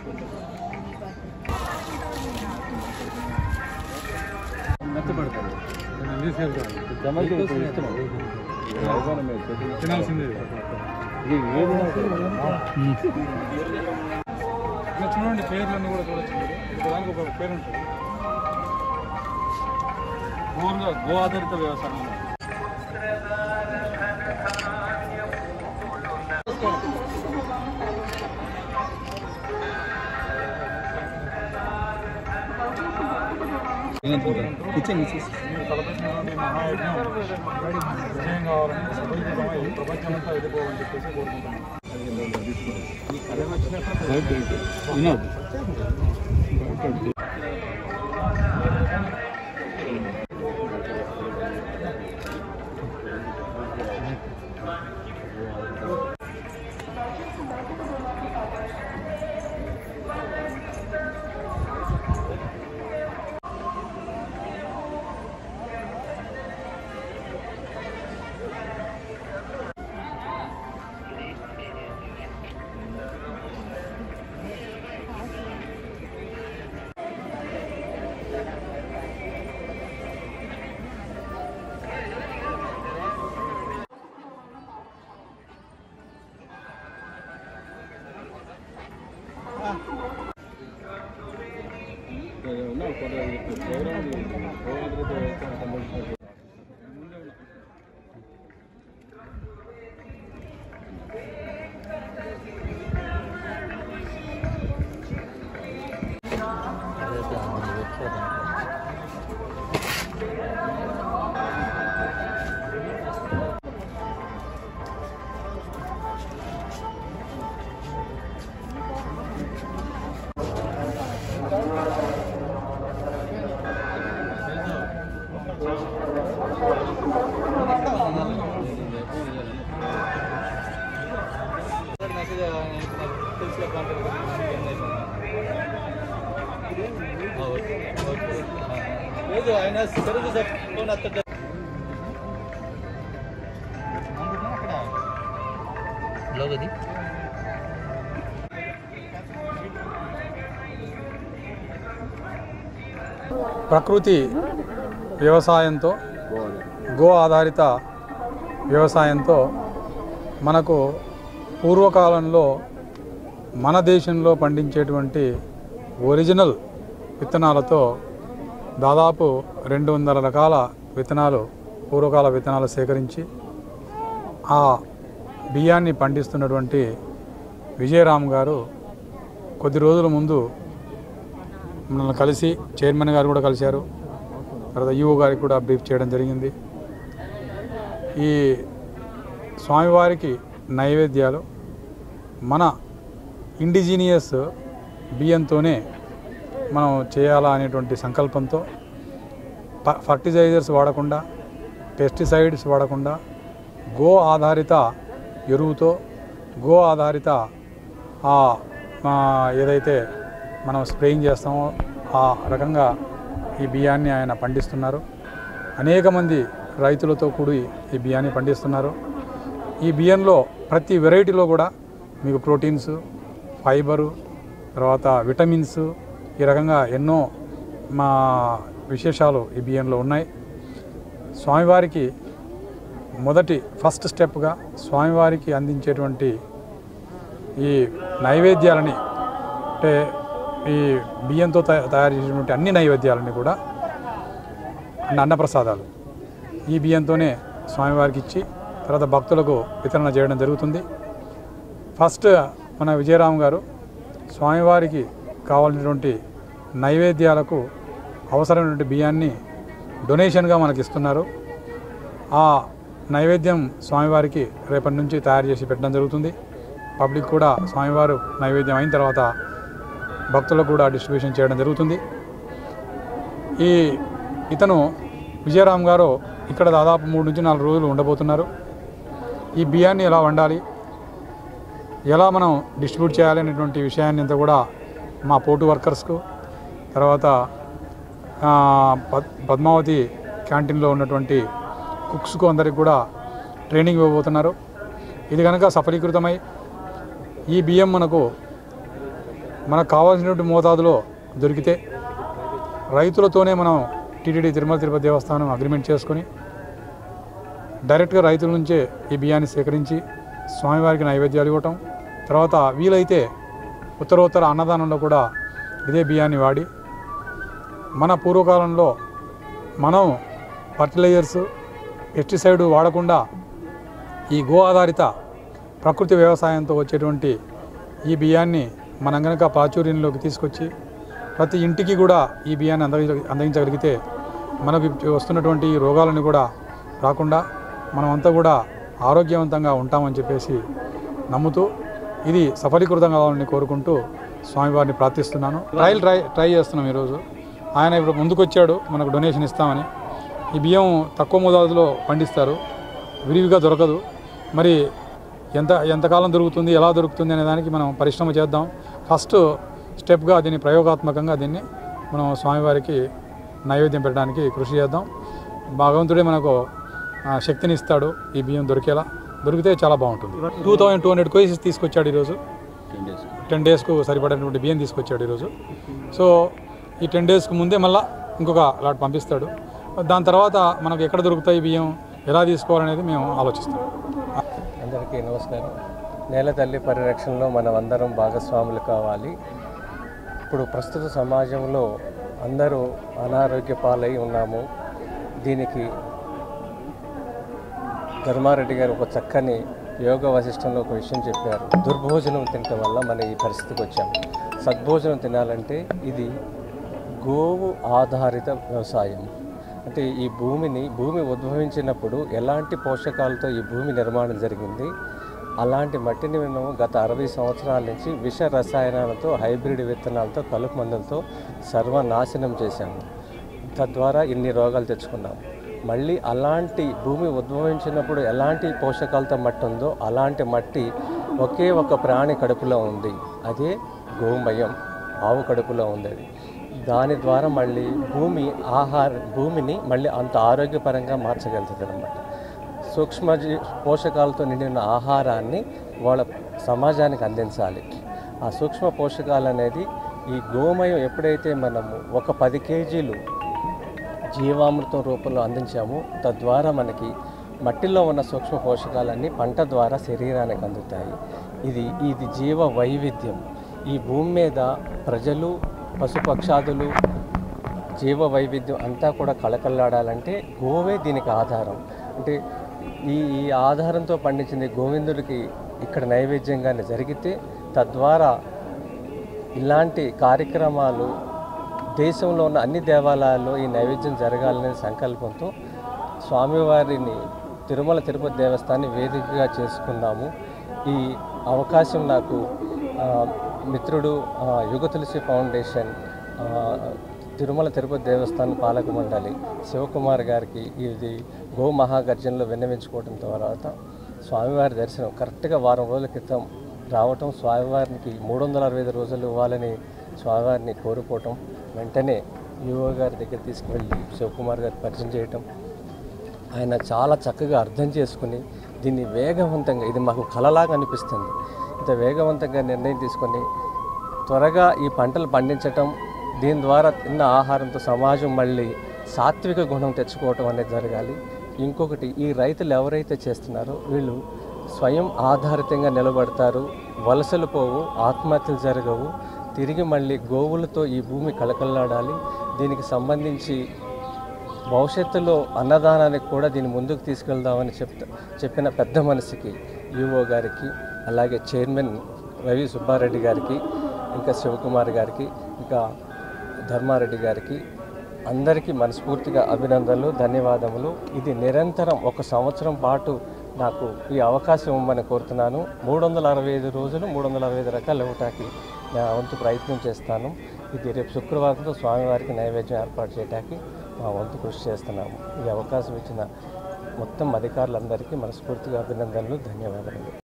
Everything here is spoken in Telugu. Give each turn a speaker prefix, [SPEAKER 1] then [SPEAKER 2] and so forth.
[SPEAKER 1] మెత్తపడతారు తినాల్సిందే ఇలా చూడండి పేర్లన్నీ కూడా చూడొచ్చు మీరు దానికి ఒక పేరు ఉంటుంది గోరుగా గో ఆధారిత వ్యవసాయం మీరు తలపెట్టినటువంటి మహాయజ్ఞం విజయం కావాలని సఫలీకృతమై ప్రపంచమంతా వెళ్ళిపోవాలని చెప్పేసి కోరుకుంటున్నాను
[SPEAKER 2] లేదు ఆయన సరుకు ఫోన్ అత్తడు లోగది
[SPEAKER 1] ప్రకృతి వ్యవసాయంతో గో ఆధారిత వ్యవసాయంతో మనకు పూర్వకాలంలో మన దేశంలో పండించేటువంటి ఒరిజినల్ విత్తనాలతో దాదాపు రెండు వందల రకాల విత్తనాలు పూర్వకాల విత్తనాలు సేకరించి ఆ బియ్యాన్ని పండిస్తున్నటువంటి విజయరామ్ గారు కొద్ది రోజుల ముందు మనల్ని కలిసి చైర్మన్ గారు కూడా కలిశారు తర్వాత ఈఓ గారికి కూడా బ్రీఫ్ చేయడం జరిగింది ఈ స్వామివారికి నైవేద్యాలు మన ఇండిజీనియస్ బియ్యంతోనే మనం చేయాలా అనేటువంటి సంకల్పంతో ప- ఫర్టిలైజర్స్ వాడకుండా పెస్టిసైడ్స్ వాడకుండా గో ఆధారిత ఎరువుతో గో ఆధారిత ఆ, ఆ, ఏదైతే మనం స్ప్రేయింగ్ చేస్తామో ఆ రకంగా ఈ బియ్యాన్ని ఆయన పండిస్తున్నారు అనేక మంది రైతులతో కూడి ఈ బియ్యాన్ని పండిస్తున్నారు ఈ బియ్యంలో ప్రతి వెరైటీలో కూడా మీకు ప్రోటీన్స్ ఫైబరు తర్వాత విటమిన్స్ ఈ రకంగా ఎన్నో మా విశేషాలు ఈ బియ్యంలో ఉన్నాయి స్వామివారికి మొదటి ఫస్ట్ స్టెప్గా స్వామివారికి అందించేటువంటి ఈ నైవేద్యాలని అంటే ఈ బియ్యంతో తయా- తయారు చేసినటువంటి అన్ని నైవేద్యాలని కూడా అన్న అన్నప్రసాదాలు ఈ బియ్యంతోనే స్వామివారికి ఇచ్చి తర్వాత భక్తులకు వితరణ చేయడం జరుగుతుంది ఫస్ట్ మన విజయరామ్ గారు స్వామివారికి కావాల్సినటువంటి నైవేద్యాలకు అవసరమైనటువంటి బియ్యాన్ని డొనేషన్గా మనకి ఇస్తున్నారు ఆ నైవేద్యం స్వామివారికి రేపటి నుంచి తయారు చేసి పెట్టడం జరుగుతుంది పబ్లిక్ కూడా స్వామివారు నైవేద్యం అయిన తర్వాత భక్తులకు కూడా డిస్ట్రిబ్యూషన్ చేయడం జరుగుతుంది ఈ ఇతను విజయరామ్ గారు ఇక్కడ దాదాపు మూడు నుంచి నాలుగు రోజులు ఉండబోతున్నారు ఈ బియ్యాన్ని ఎలా వండాలి ఎలా మనం డిస్ట్రిబ్యూట్ చేయాలి అనేటువంటి విషయాన్ని అంతా కూడా మా పోటు వర్కర్స్కు తర్వాత ఆ, పద్- పద్మావతి క్యాంటీన్లో ఉన్నటువంటి కుక్స్కు అందరికి కూడా ట్రైనింగ్ ఇవ్వబోతున్నారు ఇది కనుక సఫలీకృతమై ఈ బియ్యం మనకు మనకు కావాల్సినటువంటి మోతాదులో దొరికితే రైతులతోనే మనం టీటీడీ తిరుమల తిరుపతి దేవస్థానం అగ్రిమెంట్ చేసుకొని డైరెక్ట్గా రైతుల నుంచే ఈ బియ్యాన్ని సేకరించి స్వామివారికి నైవేద్యాలు ఇవ్వటం తర్వాత వీలైతే ఉత్తరోత్తర అన్నదానంలో కూడా ఇదే బియ్యాన్ని వాడి మన పూర్వకాలంలో మనం ఫర్టిలైజర్స్ పెస్టిసైడ్ వాడకుండా ఈ గో ఆధారిత ప్రకృతి వ్యవసాయంతో వచ్చేటువంటి ఈ బియ్యాన్ని మనం కనుక ప్రాచుర్యంలోకి తీసుకొచ్చి ప్రతి ఇంటికి కూడా ఈ బియ్యాన్ని అందించ అందించగలిగితే మనకు వస్తున్నటువంటి ఈ రోగాలను కూడా రాకుండా మనమంతా కూడా ఆరోగ్యవంతంగా ఉంటామని చెప్పేసి నమ్ముతూ ఇది సఫలీకృతం కావాలని కోరుకుంటూ స్వామివారిని ప్రార్థిస్తున్నాను ట్రయల్ ట్రై ట్రై చేస్తున్నాం ఈరోజు ఆయన ఇప్పుడు ముందుకొచ్చాడు మనకు డొనేషన్ ఇస్తామని ఈ బియ్యం తక్కువ మోతాదులో పండిస్తారు విరివిగా దొరకదు మరి ఎంత ఎంతకాలం దొరుకుతుంది ఎలా దొరుకుతుంది అనే దానికి మనం పరిశ్రమ చేద్దాం ఫస్ట్ స్టెప్గా దీన్ని ప్రయోగాత్మకంగా దీన్ని మనం స్వామివారికి నైవేద్యం పెట్టడానికి కృషి చేద్దాం భగవంతుడే మనకు ఆ, శక్తిని ఇస్తాడు ఈ బియ్యం దొరికేలా దొరికితే చాలా బాగుంటుంది two thousand two hundred kgs తీసుకొచ్చాడు ఈరోజు టెన్ డేస్కు సరిపడేటువంటి బియ్యం తీసుకొచ్చాడు ఈరోజు సో ఈ టెన్ డేస్కి ముందే మళ్ళీ ఇంకొక లాట్ పంపిస్తాడు దాని తర్వాత మనకు ఎక్కడ దొరుకుతాయి బియ్యం ఎలా తీసుకోవాలనేది మేము ఆలోచిస్తాం
[SPEAKER 3] అందరికీ నమస్కారం నేల తల్లి పరిరక్షణలో మనం అందరం భాగస్వాములు కావాలి ఇప్పుడు ప్రస్తుత సమాజంలో అందరూ అనారోగ్య పాలై ఉన్నాము దీనికి ధర్మారెడ్డి గారు ఒక చక్కని యోగ వశిష్టంలో ఒక విషయం చెప్పారు దుర్భోజనం తినటం వల్ల మనం ఈ పరిస్థితికి వచ్చాం సద్భోజనం తినాలంటే ఇది గోవు ఆధారిత వ్యవసాయం అంటే ఈ భూమిని భూమి ఉద్భవించినప్పుడు ఎలాంటి పోషకాలతో ఈ భూమి నిర్మాణం జరిగింది అలాంటి మట్టిని మేము గత అరవై సంవత్సరాల నుంచి విష రసాయనాలతో హైబ్రిడ్ విత్తనాలతో కలుపు మందులతో సర్వనాశనం చేశాము తద్వారా ఇన్ని రోగాలు తెచ్చుకున్నాము మళ్ళీ అలాంటి భూమి ఉద్భవించినప్పుడు ఎలాంటి పోషకాలతో మట్టి ఉందో అలాంటి మట్టి ఒకే ఒక ప్రాణి కడుపులో ఉంది అదే గోమయం ఆవు కడుపులో ఉంది అది దాని ద్వారా మళ్ళీ భూమి ఆహార భూమిని మళ్ళీ అంత ఆరోగ్యపరంగా మార్చగలుగుతుంది అనమాట సూక్ష్మజీ పోషకాలతో నిండిన ఆహారాన్ని వాళ్ళ సమాజానికి అందించాలి ఆ సూక్ష్మ పోషకాలు అనేది ఈ గోమయం ఎప్పుడైతే మనము ఒక పది కేజీలు జీవామృతం రూపంలో అందించామో తద్వారా మనకి మట్టిలో ఉన్న సూక్ష్మ పోషకాలన్నీ పంట ద్వారా శరీరానికి అందుతాయి ఇది ఇది జీవ వైవిధ్యం ఈ భూమి మీద ప్రజలు పశుపక్షాదులు జీవ వైవిధ్యం అంతా కూడా కళకళలాడాలంటే గోవే దీనికి ఆధారం అంటే ఈ ఈ ఆధారంతో పండించింది గోవిందుడికి ఇక్కడ నైవేద్యంగానే జరిగితే తద్వారా ఇలాంటి కార్యక్రమాలు దేశంలో ఉన్న అన్ని దేవాలయాల్లో ఈ నైవేద్యం జరగాలనే సంకల్పంతో స్వామివారిని తిరుమల తిరుపతి దేవస్థానాన్ని వేదికగా చేసుకున్నాము ఈ అవకాశం నాకు ఆ, మిత్రుడు ఆ, యుగ తులసి ఫౌండేషన్ ఆ, తిరుమల తిరుపతి దేవస్థానం పాలక మండలి శివకుమార్ గారికి ఇది గో మహాగర్జనలో విన్నవించుకోవడం తర్వాత స్వామివారి దర్శనం కరెక్ట్గా వారం రోజుల క్రితం రావటం స్వామివారికి మూడు వందల అరవై ఐదు రోజులు ఇవ్వాలని స్వామివారిని కోరుకోవటం వెంటనే యువ గారి దగ్గర తీసుకువెళ్ళి శివకుమార్ గారు పరిచయం చేయటం ఆయన చాలా చక్కగా అర్థం చేసుకుని దీన్ని వేగవంతంగా ఇది మాకు కలలాగా అనిపిస్తుంది ఇంత వేగవంతంగా నిర్ణయం తీసుకొని త్వరగా ఈ పంటలు పండించటం దీని ద్వారా తిన్న ఆహారంతో సమాజం మళ్ళీ సాత్విక గుణం తెచ్చుకోవటం అనేది జరగాలి ఇంకొకటి ఈ రైతులు ఎవరైతే చేస్తున్నారో వీళ్ళు స్వయం ఆధారితంగా నిలబడతారు వలసలు పోవు ఆత్మహత్యలు జరగవు తిరిగి మళ్ళీ గోవులతో ఈ భూమి కళకళలాడాలి దీనికి సంబంధించి భవిష్యత్తులో అన్నదానానికి కూడా దీన్ని ముందుకు తీసుకెళ్దామని చెప్తా చెప్పిన పెద్ద మనసుకి యుఓ గారికి అలాగే చైర్మన్ రవి సుబ్బారెడ్డి గారికి ఇంకా శివకుమార్ గారికి ఇంకా ధర్మారెడ్డి గారికి అందరికీ మనస్ఫూర్తిగా అభినందనలు ధన్యవాదములు ఇది నిరంతరం ఒక సంవత్సరం పాటు నాకు ఈ అవకాశం ఇవ్వమని కోరుతున్నాను మూడు వందల అరవై ఐదు రోజులు మూడు వందల అరవై ఐదు రకాలు ఇవ్వటానికి నా వంతు ప్రయత్నం చేస్తాను ఇది రేపు శుక్రవారంతో స్వామివారికి నైవేద్యం ఏర్పాటు చేయడానికి మా వంతు కృషి చేస్తున్నాము ఈ అవకాశం ఇచ్చిన మొత్తం అధికారులందరికీ మనస్ఫూర్తిగా అభినందనలు ధన్యవాదాలు